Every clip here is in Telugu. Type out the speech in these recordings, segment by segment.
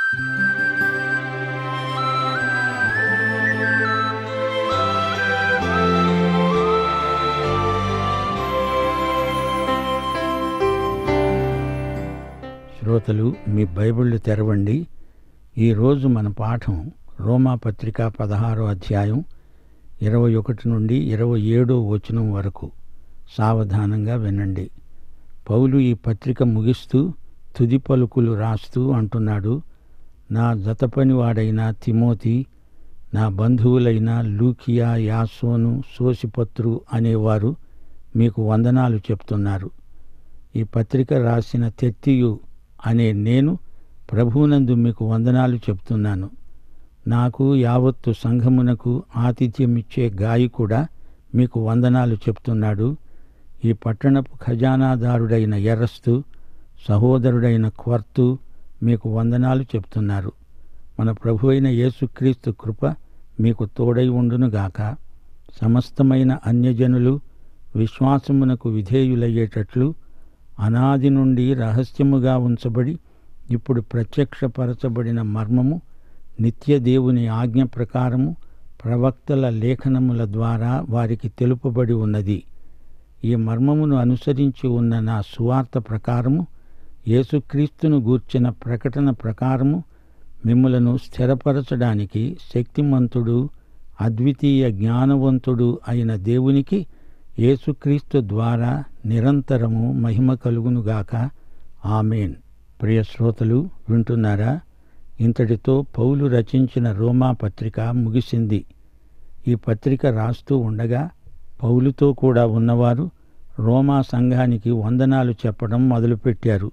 శ్రోతలు మీ బైబిళ్ళు తెరవండి ఈరోజు మన పాఠం రోమా పత్రిక పదహారో అధ్యాయం ఇరవై ఒకటి నుండి ఇరవై ఏడో వచనం వరకు సావధానంగా వినండి పౌలు ఈ పత్రిక ముగిస్తూ తుది పలుకులు రాస్తూ అంటున్నాడు నా జతపనివాడైన తిమోతి నా బంధువులైన లూకియా యాసోను సోసిపత్రు అనేవారు మీకు వందనాలు చెప్తున్నారు ఈ పత్రిక రాసిన తెత్తియు అనే నేను ప్రభువునందు మీకు వందనాలు చెప్తున్నాను నాకు యావత్తు సంఘమునకు ఆతిథ్యమిచ్చే గాయి కూడా మీకు వందనాలు చెప్తున్నాడు ఈ పట్టణపు ఖజానాదారుడైన ఎర్రస్తు సహోదరుడైన క్వర్తు మీకు వందనాలు చెప్తున్నారు మన ప్రభు అయిన యేసుక్రీస్తు కృప మీకు తోడై ఉండునుగాక సమస్తమైన అన్యజనులు విశ్వాసమునకు విధేయులయ్యేటట్లు అనాది నుండి రహస్యముగా ఉంచబడి ఇప్పుడు ప్రత్యక్షపరచబడిన మర్మము నిత్య దేవుని ఆజ్ఞ ప్రకారము ప్రవక్తల లేఖనముల ద్వారా వారికి తెలుపబడి ఉన్నది ఈ మర్మమును అనుసరించి ఉన్న నా సువార్త ప్రకారము యేసుక్రీస్తును గూర్చిన ప్రకటన ప్రకారము మిమ్ములను స్థిరపరచడానికి శక్తిమంతుడు అద్వితీయ జ్ఞానవంతుడు అయిన దేవునికి యేసుక్రీస్తు ద్వారా నిరంతరము మహిమ కలుగునుగాక ఆమెన్ ప్రియ శ్రోతలు వింటున్నారా ఇంతటితో పౌలు రచించిన రోమా పత్రిక ముగిసింది ఈ పత్రిక రాస్తూ ఉండగా పౌలుతో కూడా ఉన్నవారు రోమా సంఘానికి వందనాలు చెప్పడం మొదలుపెట్టారు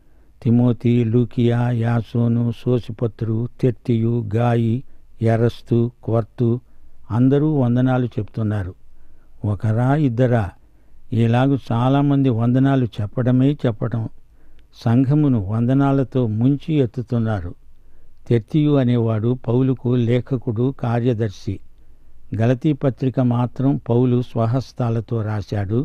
తిమోతి లూకియా యాసోను సోసిపత్రు తెత్తియు గాయి ఎరస్తు క్వర్తు అందరూ వందనాలు చెప్తున్నారు ఒకరా ఇద్దరా ఇలాగూ చాలామంది వందనాలు చెప్పడమే చెప్పడం సంఘమును వందనాలతో ముంచి ఎత్తుతున్నారు తెర్తియు అనేవాడు పౌలుకు లేఖకుడు కార్యదర్శి గలతీ పత్రిక మాత్రం పౌలు స్వహస్తాలతో రాశాడు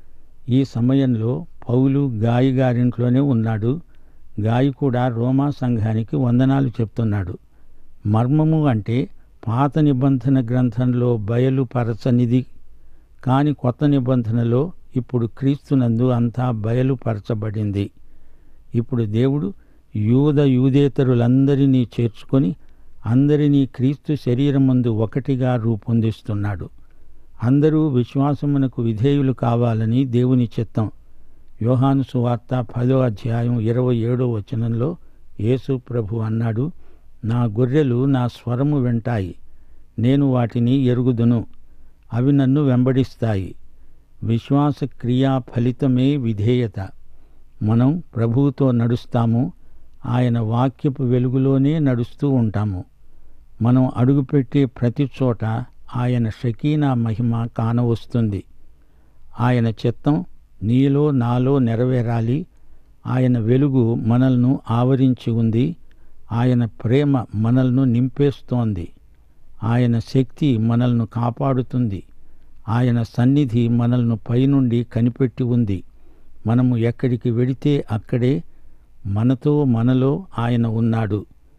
ఈ సమయంలో పౌలు గాయి గారింట్లోనే ఉన్నాడు గాయి కూడా రోమా సంఘానికి వందనాలు చెప్తున్నాడు మర్మము అంటే పాత నిబంధన గ్రంథంలో బయలుపరచనిది కాని కొత్త నిబంధనలో ఇప్పుడు క్రీస్తునందు అంతా బయలుపరచబడింది ఇప్పుడు దేవుడు యూద యూదేతరులందరినీ చేర్చుకొని అందరినీ క్రీస్తు శరీరమందు ఒకటిగా రూపొందిస్తున్నాడు అందరూ విశ్వాసమునకు విధేయులు కావాలని దేవుని చిత్తం యోహాను సువార్త పదో అధ్యాయం ఇరవై ఏడో వచనంలో యేసు ప్రభు అన్నాడు నా గొర్రెలు నా స్వరము వింటాయి నేను వాటిని ఎరుగుదును అవి నన్ను వెంబడిస్తాయి విశ్వాస క్రియా ఫలితమే విధేయత మనం ప్రభువుతో నడుస్తాము ఆయన వాక్యపు వెలుగులోనే నడుస్తూ ఉంటాము మనం అడుగుపెట్టే ప్రతి చోట ఆయన షకీనా మహిమ కానవస్తుంది ఆయన చిత్తం నీలో నాలో నెరవేరాలి ఆయన వెలుగు మనల్ని ఆవరించి ఉంది ఆయన ప్రేమ మనల్ని నింపేస్తోంది ఆయన శక్తి మనల్ని కాపాడుతుంది ఆయన సన్నిధి మనల్ని పైనుండి కనిపెట్టి ఉంది మనము ఎక్కడికి వెడితే అక్కడే మనతో మనలో ఆయన ఉన్నాడు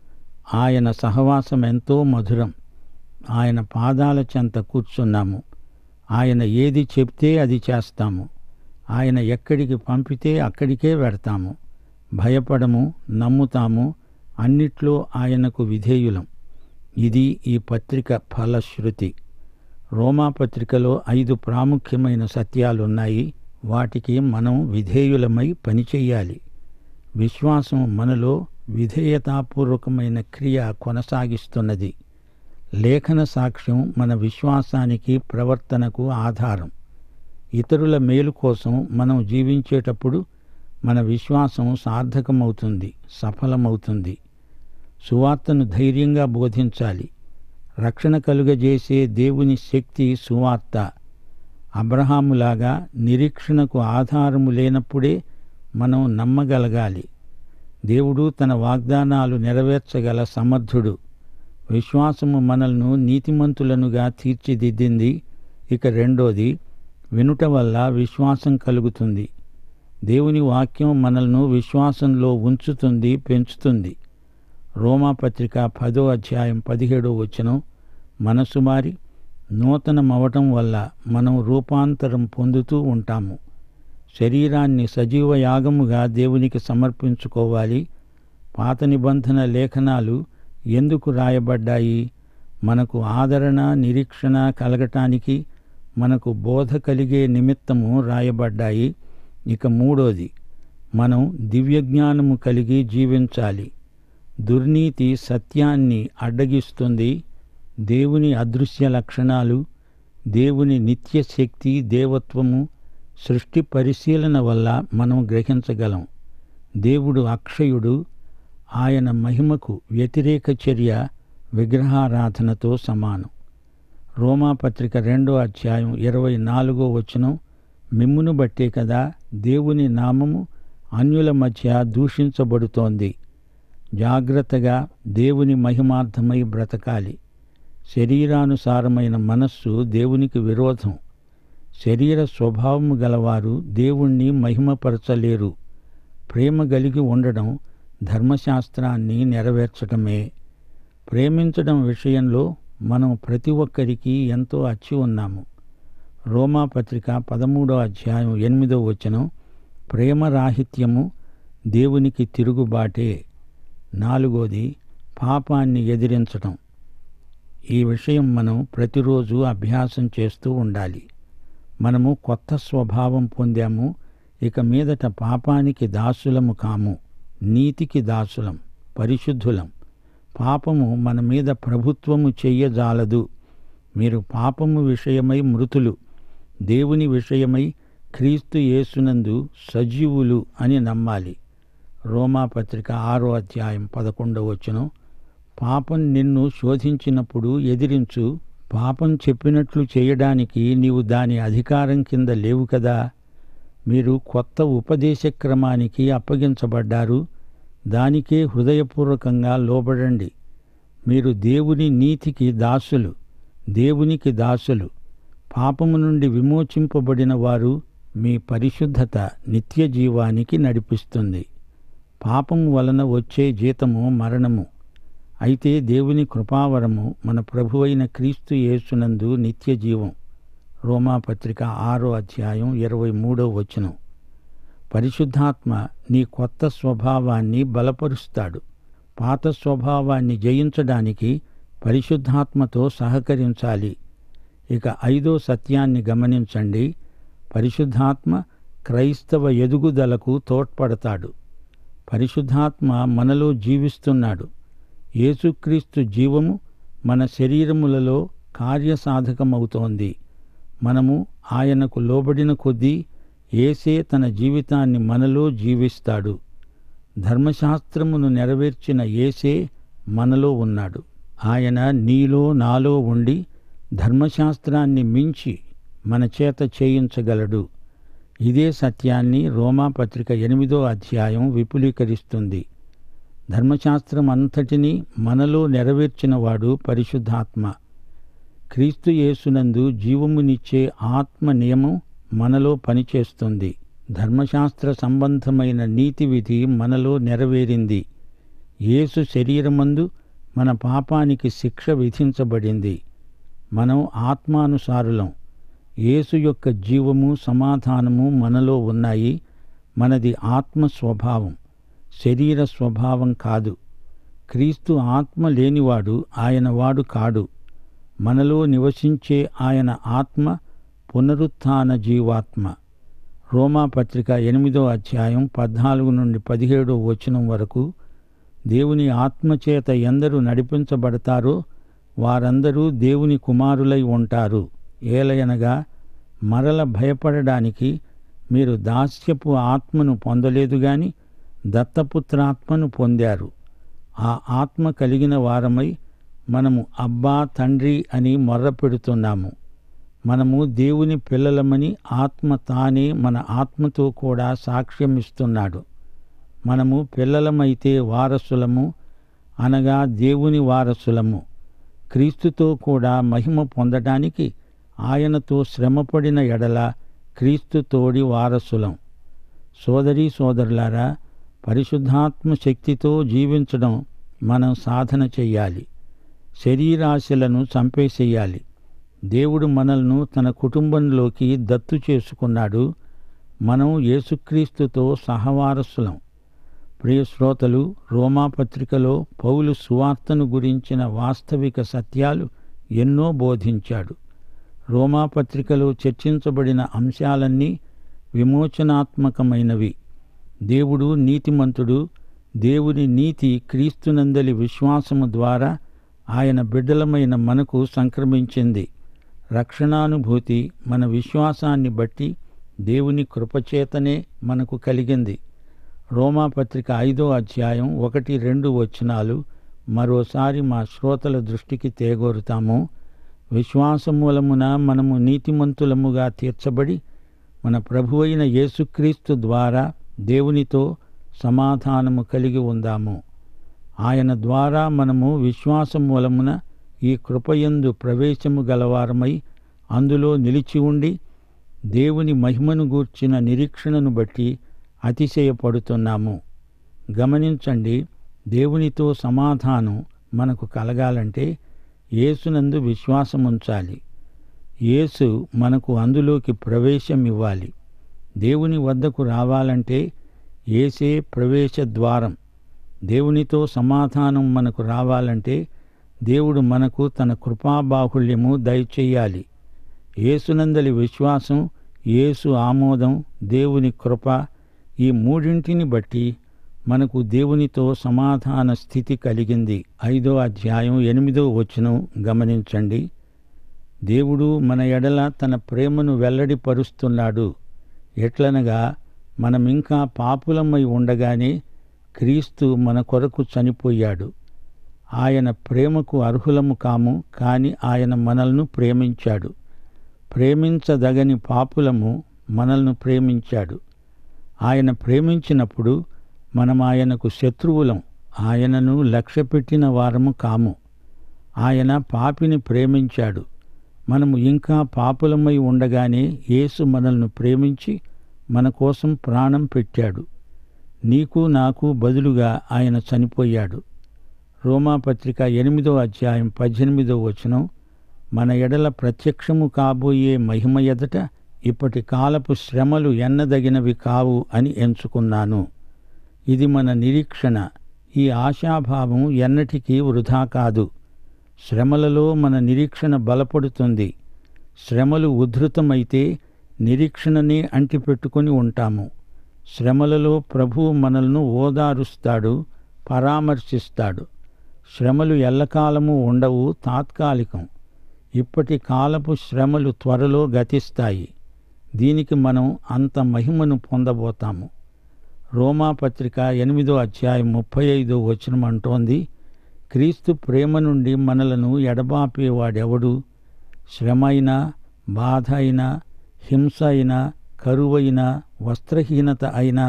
ఆయన సహవాసం ఎంతో మధురం ఆయన పాదాల చెంత కూర్చున్నాము ఆయన ఏది చెప్తే అది చేస్తాము ఆయన ఎక్కడికి పంపితే అక్కడికే వెడతాము భయపడము నమ్ముతాము అన్నిట్లో ఆయనకు విధేయులం ఇది ఈ పత్రిక ఫలశ్రుతి రోమా పత్రికలో ఐదు ప్రాముఖ్యమైన సత్యాలున్నాయి వాటికి మనం విధేయులమై పనిచేయాలి విశ్వాసం మనలో విధేయతాపూర్వకమైన క్రియ కొనసాగిస్తున్నది లేఖన సాక్ష్యం మన విశ్వాసానికి ప్రవర్తనకు ఆధారం ఇతరుల మేలు కోసం మనం జీవించేటప్పుడు మన విశ్వాసం సార్థకమవుతుంది సఫలమవుతుంది సువార్తను ధైర్యంగా బోధించాలి రక్షణ కలుగజేసే దేవుని శక్తి సువార్త అబ్రహాములాగా నిరీక్షణకు ఆధారము లేనప్పుడే మనం నమ్మగలగాలి దేవుడు తన వాగ్దానాలు నెరవేర్చగల సమర్థుడు విశ్వాసము మనల్ని నీతిమంతులనుగా తీర్చిదిద్దింది ఇక రెండోది వినుట వల్ల విశ్వాసం కలుగుతుంది దేవుని వాక్యం మనల్ని విశ్వాసంలో ఉంచుతుంది పెంచుతుంది రోమాపత్రిక పదో అధ్యాయం పదిహేడో వచనం మనసు మారి నూతనమవటం వల్ల మనం రూపాంతరం పొందుతూ ఉంటాము శరీరాన్ని సజీవ యాగముగా దేవునికి సమర్పించుకోవాలి పాత నిబంధన లేఖనాలు ఎందుకు రాయబడ్డాయి మనకు ఆదరణ నిరీక్షణ కలగటానికి మనకు బోధ కలిగే నిమిత్తము రాయబడ్డాయి ఇక మూడోది మనం దివ్యజ్ఞానము కలిగి జీవించాలి దుర్నీతి సత్యాన్ని అడ్డగిస్తుంది దేవుని అదృశ్య లక్షణాలు దేవుని నిత్య శక్తి దేవత్వము సృష్టి పరిశీలన వల్ల మనం గ్రహించగలం దేవుడు అక్షయుడు ఆయన మహిమకు వ్యతిరేక చర్య విగ్రహారాధనతో సమానం రోమాపత్రిక రెండో అధ్యాయం ఇరవై నాలుగో వచనం మిమ్మును బట్టే కదా దేవుని నామము అన్యుల మధ్య దూషించబడుతోంది జాగ్రత్తగా దేవుని మహిమార్థమై బ్రతకాలి శరీరానుసారమైన మనస్సు దేవునికి విరోధం శరీర స్వభావము గలవారు దేవుణ్ణి మహిమపరచలేరు ప్రేమ కలిగి ఉండడం ధర్మశాస్త్రాన్ని నెరవేర్చటమే ప్రేమించడం విషయంలో మనం ప్రతి ఒక్కరికి ఎంతో అచ్చి ఉన్నాము రోమాపత్రిక పదమూడో అధ్యాయం ఎనిమిదో వచనం ప్రేమరాహిత్యము దేవునికి తిరుగుబాటే నాలుగోది పాపాన్ని ఎదిరించటం ఈ విషయం మనం ప్రతిరోజు అభ్యాసం చేస్తూ ఉండాలి మనము కొత్త స్వభావం పొందాము ఇక మీదట పాపానికి దాసులము కాము నీతికి దాసులం పరిశుద్ధులం పాపము మన మీద ప్రభుత్వము చెయ్యజాలదు మీరు పాపము విషయమై మృతులు దేవుని విషయమై క్రీస్తు యేసునందు సజీవులు అని నమ్మాలి రోమాపత్రిక ఆరో అధ్యాయం పదకొండవ వచనం పాపం నిన్ను శోధించినప్పుడు ఎదిరించు పాపం చెప్పినట్లు చేయడానికి నీవు దాని అధికారం కింద లేవు కదా మీరు కొత్త ఉపదేశ క్రమానికి అప్పగించబడ్డారు దానికే హృదయపూర్వకంగా లోబడండి మీరు దేవుని నీతికి దాసులు దేవునికి దాసులు పాపము నుండి విమోచింపబడిన వారు మీ పరిశుద్ధత నిత్య జీవానికి నడిపిస్తుంది పాపము వలన వచ్చే జీతము మరణము అయితే దేవుని కృపావరము మన ప్రభువైన క్రీస్తు యేసునందు నిత్య జీవం రోమాపత్రిక ఆరో అధ్యాయం ఇరవై మూడో వచనం పరిశుద్ధాత్మ నీ కొత్త స్వభావాన్ని బలపరుస్తాడు పాత స్వభావాన్ని జయించడానికి పరిశుద్ధాత్మతో సహకరించాలి ఇక ఐదో సత్యాన్ని గమనించండి పరిశుద్ధాత్మ క్రైస్తవ ఎదుగుదలకు తోడ్పడతాడు పరిశుద్ధాత్మ మనలో జీవిస్తున్నాడు యేసుక్రీస్తు జీవము మన శరీరములలో కార్యసాధకమవుతోంది మనము ఆయనకు లోబడిన కొద్దీ ఏసే తన జీవితాన్ని మనలో జీవిస్తాడు ధర్మశాస్త్రమును నెరవేర్చిన ఏసే మనలో ఉన్నాడు ఆయన నీలో నాలో ఉండి ధర్మశాస్త్రాన్ని మించి మన చేత చేయించగలడు ఇదే సత్యాన్ని రోమాపత్రిక ఎనిమిదో అధ్యాయం విపులీకరిస్తుంది ధర్మశాస్త్రం అంతటినీ మనలో నెరవేర్చినవాడు పరిశుద్ధాత్మ క్రీస్తు యేసునందు జీవమునిచ్చే ఆత్మ నియమం మనలో పనిచేస్తుంది ధర్మశాస్త్ర సంబంధమైన నీతి విధి మనలో నెరవేరింది యేసు శరీరమందు మన పాపానికి శిక్ష విధించబడింది మనం ఆత్మానుసారులం యేసు యొక్క జీవము సమాధానము మనలో ఉన్నాయి మనది ఆత్మ స్వభావం శరీర స్వభావం కాదు క్రీస్తు ఆత్మ లేనివాడు ఆయన వాడు కాడు మనలో నివసించే ఆయన ఆత్మ పునరుత్థాన జీవాత్మ రోమాపత్రిక ఎనిమిదో అధ్యాయం పద్నాలుగు నుండి పదిహేడో వచనం వరకు దేవుని ఆత్మచేత ఎందరు నడిపించబడతారో వారందరూ దేవుని కుమారులై ఉంటారు ఏలయనగా మరల భయపడడానికి మీరు దాస్యపు ఆత్మను పొందలేదు గాని దత్తపుత్రాత్మను పొందారు ఆ ఆత్మ కలిగిన వారమై మనము అబ్బా తండ్రి అని మొర్ర పెడుతున్నాము మనము దేవుని పిల్లలమని ఆత్మ తానే మన ఆత్మతో కూడా సాక్ష్యమిస్తున్నాడు మనము పిల్లలమైతే వారసులము అనగా దేవుని వారసులము క్రీస్తుతో కూడా మహిమ పొందడానికి ఆయనతో శ్రమపడిన ఎడల క్రీస్తు తోడి వారసులం సోదరీ సోదరులారా పరిశుద్ధాత్మ శక్తితో జీవించడం మనం సాధన చెయ్యాలి శరీరాశలను చంపేసేయాలి దేవుడు మనల్ని తన కుటుంబంలోకి దత్తు చేసుకున్నాడు మనం యేసుక్రీస్తుతో సహవారసులం ప్రియ శ్రోతలు రోమాపత్రికలో పౌలు సువార్తను గురించిన వాస్తవిక సత్యాలు ఎన్నో బోధించాడు రోమాపత్రికలో చర్చించబడిన అంశాలన్నీ విమోచనాత్మకమైనవి దేవుడు నీతిమంతుడు దేవుని నీతి క్రీస్తునందలి విశ్వాసము ద్వారా ఆయన బిడ్డలమైన మనకు సంక్రమించింది రక్షణానుభూతి మన విశ్వాసాన్ని బట్టి దేవుని కృపచేతనే మనకు కలిగింది రోమాపత్రిక ఐదో అధ్యాయం ఒకటి రెండు వచనాలు మరోసారి మా శ్రోతల దృష్టికి తేగోరుతాము విశ్వాసమూలమున మనము నీతిమంతులముగా తీర్చబడి మన ప్రభువైన యేసుక్రీస్తు ద్వారా దేవునితో సమాధానము కలిగి ఉందాము ఆయన ద్వారా మనము విశ్వాసం మూలమున ఈ కృపయందు ప్రవేశము గలవారమై అందులో నిలిచి ఉండి దేవుని మహిమను గూర్చిన నిరీక్షణను బట్టి అతిశయపడుతున్నాము గమనించండి దేవునితో సమాధానం మనకు కలగాలంటే యేసునందు విశ్వాసముంచాలి యేసు మనకు అందులోకి ప్రవేశం ఇవ్వాలి దేవుని వద్దకు రావాలంటే ఏసే ప్రవేశ ద్వారం దేవునితో సమాధానం మనకు రావాలంటే దేవుడు మనకు తన కృపాబాహుళ్యము దయచేయాలి యేసునందలి విశ్వాసం యేసు ఆమోదం దేవుని కృప ఈ మూడింటిని బట్టి మనకు దేవునితో సమాధాన స్థితి కలిగింది ఐదో అధ్యాయం ఎనిమిదో వచనం గమనించండి దేవుడు మన ఎడల తన ప్రేమను వెల్లడిపరుస్తున్నాడు ఎట్లనగా మనమింకా పాపులమై ఉండగానే క్రీస్తు మన కొరకు చనిపోయాడు ఆయన ప్రేమకు అర్హులము కాము కాని ఆయన మనల్ని ప్రేమించాడు ప్రేమించదగని పాపులము మనల్ని ప్రేమించాడు ఆయన ప్రేమించినప్పుడు మనం ఆయనకు శత్రువులం ఆయనను లక్ష్యపెట్టిన వారము కాము ఆయన పాపిని ప్రేమించాడు మనము ఇంకా పాపులమై ఉండగానే యేసు మనల్ని ప్రేమించి మన కోసం ప్రాణం పెట్టాడు నీకు నాకు బదులుగా ఆయన చనిపోయాడు రోమాపత్రిక ఎనిమిదో అధ్యాయం పద్దెనిమిదో వచనం మన ఎడల ప్రత్యక్షము కాబోయే మహిమ ఎదట ఇప్పటి కాలపు శ్రమలు ఎన్నదగినవి కావు అని ఎంచుకున్నాను ఇది మన నిరీక్షణ ఈ ఆశాభావం ఎన్నటికీ వృధా కాదు శ్రమలలో మన నిరీక్షణ బలపడుతుంది శ్రమలు ఉద్ధృతమైతే నిరీక్షణనే అంటిపెట్టుకొని ఉంటాము శ్రమలలో ప్రభువు మనల్ని ఓదారుస్తాడు పరామర్శిస్తాడు శ్రమలు ఎల్లకాలము ఉండవు తాత్కాలికం ఇప్పటి కాలపు శ్రమలు త్వరలో గతిస్తాయి దీనికి మనం అంత మహిమను పొందబోతాము రోమాపత్రిక ఎనిమిదో అధ్యాయం ముప్పై ఐదో వచనం అంటోంది క్రీస్తు ప్రేమ నుండి మనలను ఎడబాపేవాడెవడు శ్రమ అయినా బాధ అయినా హింస అయినా కరువైనా వస్త్రహీనత అయినా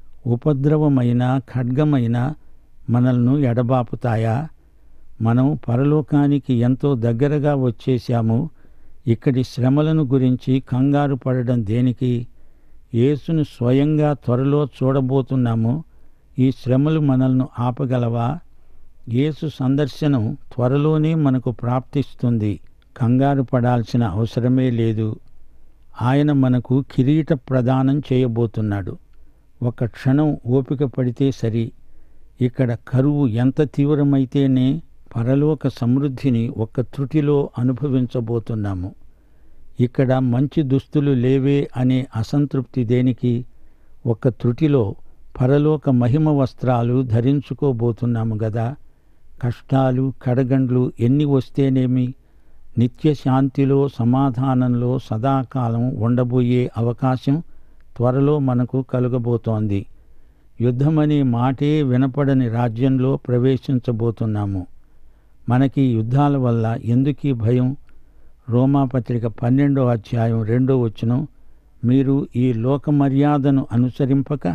ఉపద్రవమైన ఖడ్గమైన మనల్ని ఎడబాపుతాయా మనం పరలోకానికి ఎంతో దగ్గరగా వచ్చేశాము ఇక్కడి శ్రమలను గురించి కంగారు పడడం దేనికి యేసును స్వయంగా త్వరలో చూడబోతున్నాము ఈ శ్రమలు మనల్ని ఆపగలవా యేసు సందర్శనం త్వరలోనే మనకు ప్రాప్తిస్తుంది కంగారు పడాల్సిన అవసరమే లేదు ఆయన మనకు కిరీట ప్రదానం చేయబోతున్నాడు ఒక క్షణం ఓపిక పడితే సరి ఇక్కడ కరువు ఎంత తీవ్రమైతేనే పరలోక సమృద్ధిని ఒక్క త్రుటిలో అనుభవించబోతున్నాము ఇక్కడ మంచి దుస్తులు లేవే అనే అసంతృప్తి దేనికి ఒక త్రుటిలో పరలోక మహిమ వస్త్రాలు ధరించుకోబోతున్నాము గదా కష్టాలు కడగండ్లు ఎన్ని వస్తేనేమి నిత్య శాంతిలో సమాధానంలో సదాకాలం ఉండబోయే అవకాశం త్వరలో మనకు కలుగబోతోంది యుద్ధమనే మాటే వినపడని రాజ్యంలో ప్రవేశించబోతున్నాము మనకి యుద్ధాల వల్ల ఎందుకీ భయం రోమాపత్రిక పన్నెండో అధ్యాయం రెండో వచనం మీరు ఈ లోక మర్యాదను అనుసరింపక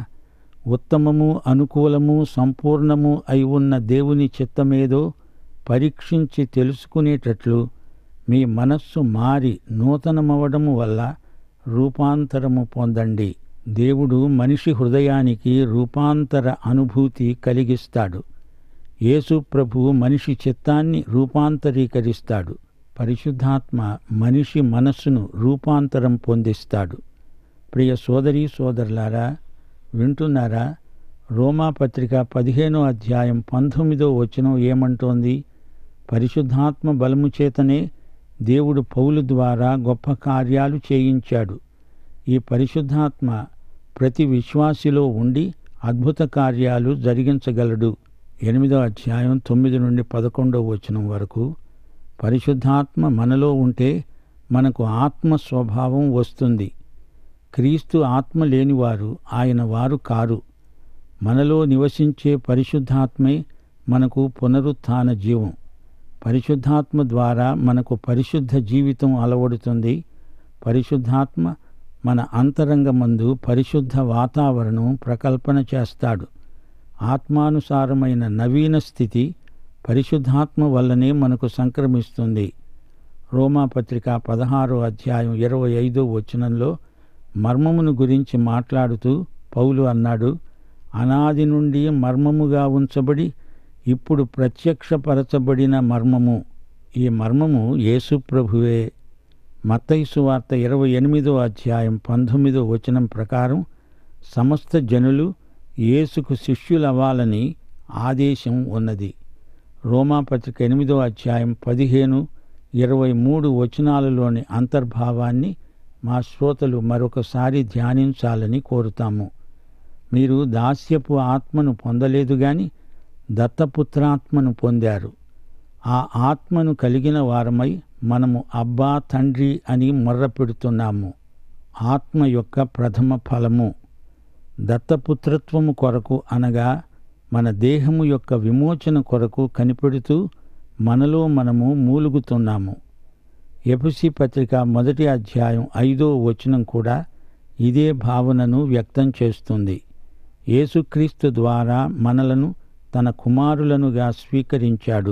ఉత్తమము అనుకూలము సంపూర్ణము అయి ఉన్న దేవుని చిత్తమేదో పరీక్షించి తెలుసుకునేటట్లు మీ మనస్సు మారి నూతనమవడము వల్ల రూపాంతరము పొందండి దేవుడు మనిషి హృదయానికి రూపాంతర అనుభూతి కలిగిస్తాడు యేసు ప్రభువు మనిషి చిత్తాన్ని రూపాంతరీకరిస్తాడు పరిశుద్ధాత్మ మనిషి మనస్సును రూపాంతరం పొందిస్తాడు ప్రియ సోదరీ సోదరులారా వింటున్నారా రోమాపత్రిక పదిహేనో అధ్యాయం పంతొమ్మిదో వచనం ఏమంటోంది పరిశుద్ధాత్మ బలము చేతనే దేవుడు పౌలు ద్వారా గొప్ప కార్యాలు చేయించాడు ఈ పరిశుద్ధాత్మ ప్రతి విశ్వాసిలో ఉండి అద్భుత కార్యాలు జరిగించగలడు ఎనిమిదో అధ్యాయం తొమ్మిది నుండి పదకొండో వచనం వరకు పరిశుద్ధాత్మ మనలో ఉంటే మనకు ఆత్మ స్వభావం వస్తుంది క్రీస్తు ఆత్మ లేనివారు ఆయన వారు కారు మనలో నివసించే పరిశుద్ధాత్మే మనకు పునరుత్థాన జీవం పరిశుద్ధాత్మ ద్వారా మనకు పరిశుద్ధ జీవితం అలవడుతుంది పరిశుద్ధాత్మ మన అంతరంగమందు పరిశుద్ధ వాతావరణం ప్రకల్పన చేస్తాడు ఆత్మానుసారమైన నవీన స్థితి పరిశుద్ధాత్మ వల్లనే మనకు సంక్రమిస్తుంది రోమాపత్రిక పదహారో అధ్యాయం ఇరవై ఐదో వచనంలో మర్మమును గురించి మాట్లాడుతూ పౌలు అన్నాడు అనాది నుండి మర్మముగా ఉంచబడి ఇప్పుడు ప్రత్యక్షపరచబడిన మర్మము ఈ మర్మము యేసు ప్రభువే మత్తైసు వార్త ఇరవై ఎనిమిదో అధ్యాయం పంతొమ్మిదో వచనం ప్రకారం సమస్త జనులు యేసుకు శిష్యులవ్వాలని ఆదేశం ఉన్నది రోమాపత్రిక ఎనిమిదో అధ్యాయం పదిహేను ఇరవై మూడు వచనాలలోని అంతర్భావాన్ని మా శ్రోతలు మరొకసారి ధ్యానించాలని కోరుతాము మీరు దాస్యపు ఆత్మను పొందలేదు గాని దత్తపుత్రాత్మను పొందారు ఆ ఆత్మను కలిగిన వారమై మనము అబ్బా తండ్రి అని మొర్రపెడుతున్నాము ఆత్మ యొక్క ప్రథమ ఫలము దత్తపుత్రత్వము కొరకు అనగా మన దేహము యొక్క విమోచన కొరకు కనిపెడుతూ మనలో మనము మూలుగుతున్నాము ఎఫసి పత్రిక మొదటి అధ్యాయం ఐదో వచనం కూడా ఇదే భావనను వ్యక్తం చేస్తుంది యేసుక్రీస్తు ద్వారా మనలను తన కుమారులనుగా స్వీకరించాడు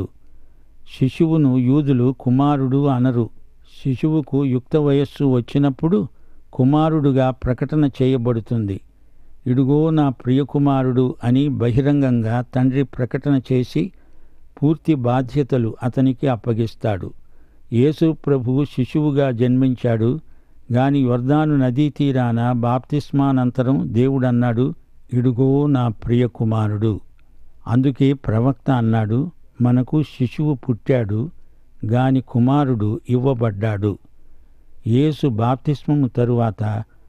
శిశువును యూదులు కుమారుడు అనరు శిశువుకు యుక్త వయస్సు వచ్చినప్పుడు కుమారుడుగా ప్రకటన చేయబడుతుంది ఇడుగో నా ప్రియకుమారుడు అని బహిరంగంగా తండ్రి ప్రకటన చేసి పూర్తి బాధ్యతలు అతనికి అప్పగిస్తాడు యేసు ప్రభువు శిశువుగా జన్మించాడు గాని యొర్దాను నదీ తీరాన బాప్తిస్మానంతరం దేవుడన్నాడు ఇడుగో నా ప్రియకుమారుడు అందుకే ప్రవక్త అన్నాడు మనకు శిశువు పుట్టాడు గాని కుమారుడు ఇవ్వబడ్డాడు యేసు బాప్తిస్మము తరువాత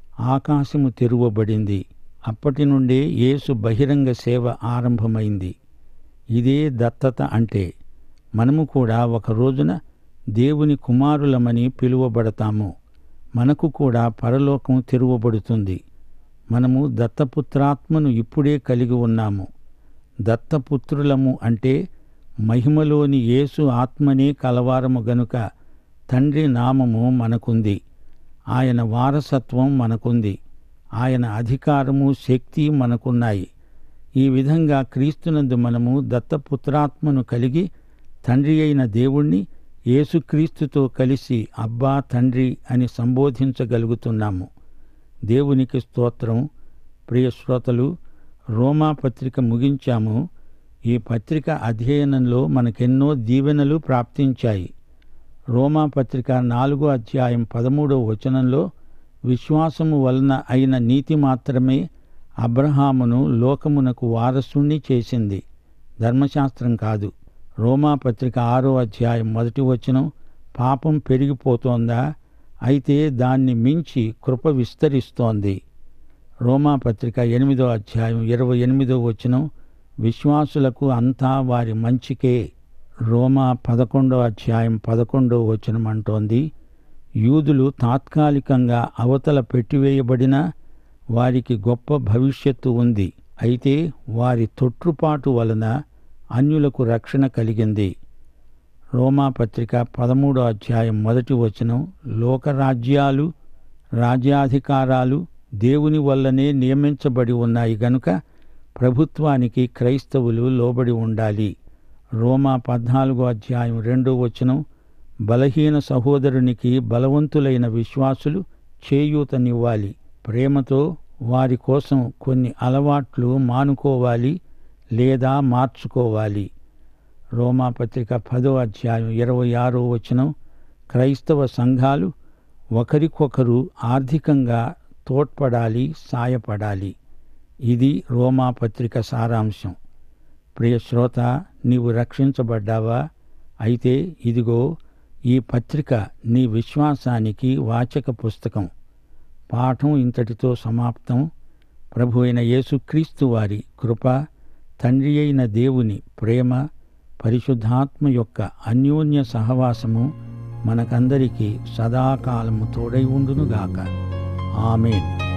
ఆకాశము తెరువబడింది అప్పటి నుండే యేసు బహిరంగ సేవ ఆరంభమైంది ఇదే దత్తత అంటే మనము కూడా ఒక రోజున దేవుని కుమారులమని పిలువబడతాము మనకు కూడా పరలోకం తెరువబడుతుంది మనము దత్తపుత్రాత్మను ఇప్పుడే కలిగి ఉన్నాము దత్తపుత్రులము అంటే మహిమలోని యేసు ఆత్మనే కలవారము గనుక తండ్రి నామము మనకుంది ఆయన వారసత్వం మనకుంది ఆయన అధికారము శక్తి మనకున్నాయి ఈ విధంగా క్రీస్తునందు మనము దత్తపుత్రాత్మను కలిగి తండ్రి అయిన దేవుణ్ణి యేసుక్రీస్తుతో కలిసి అబ్బా తండ్రి అని సంబోధించగలుగుతున్నాము దేవునికి స్తోత్రం ప్రియ శ్రోతలు రోమా పత్రిక ముగించాము ఈ పత్రిక అధ్యయనంలో మనకెన్నో దీవెనలు ప్రాప్తించాయి రోమా పత్రిక నాలుగో అధ్యాయం పదమూడో వచనంలో విశ్వాసము వలన అయిన నీతి మాత్రమే అబ్రహామును లోకమునకు వారసుణ్ణి చేసింది ధర్మశాస్త్రం కాదు రోమా పత్రిక ఆరో అధ్యాయం మొదటి వచనం పాపం పెరిగిపోతోందా అయితే దాన్ని మించి కృప విస్తరిస్తోంది రోమా పత్రిక ఎనిమిదో అధ్యాయం ఇరవై ఎనిమిదో వచనం విశ్వాసులకు అంతా వారి మంచికే రోమా పదకొండో అధ్యాయం పదకొండో వచనం అంటోంది యూదులు తాత్కాలికంగా అవతల పెట్టివేయబడినా వారికి గొప్ప భవిష్యత్తు ఉంది అయితే వారి తొట్రుపాటు వలన అన్యులకు రక్షణ కలిగింది రోమా పత్రిక పదమూడో అధ్యాయం మొదటి వచనం లోకరాజ్యాలు రాజ్యాధికారాలు దేవుని వల్లనే నియమించబడి ఉన్నాయి గనుక ప్రభుత్వానికి క్రైస్తవులు లోబడి ఉండాలి రోమా పద్నాలుగో అధ్యాయం రెండో వచనం బలహీన సహోదరునికి బలవంతులైన విశ్వాసులు చేయూతనివ్వాలి ప్రేమతో వారి కోసం కొన్ని అలవాట్లు మానుకోవాలి లేదా మార్చుకోవాలి రోమాపత్రిక పదో అధ్యాయం ఇరవై ఆరో వచనం క్రైస్తవ సంఘాలు ఒకరికొకరు ఆర్థికంగా తోడ్పడాలి సాయపడాలి ఇది రోమాపత్రిక సారాంశం ప్రియ శ్రోత నీవు రక్షించబడ్డావా అయితే ఇదిగో ఈ పత్రిక నీ విశ్వాసానికి వాచక పుస్తకం పాఠం ఇంతటితో సమాప్తం ప్రభు అయిన యేసుక్రీస్తు వారి కృప తండ్రి అయిన దేవుని ప్రేమ పరిశుద్ధాత్మ యొక్క అన్యోన్య సహవాసము మనకందరికీ సదాకాలము తోడై ఉండునుగాక ఆమెన్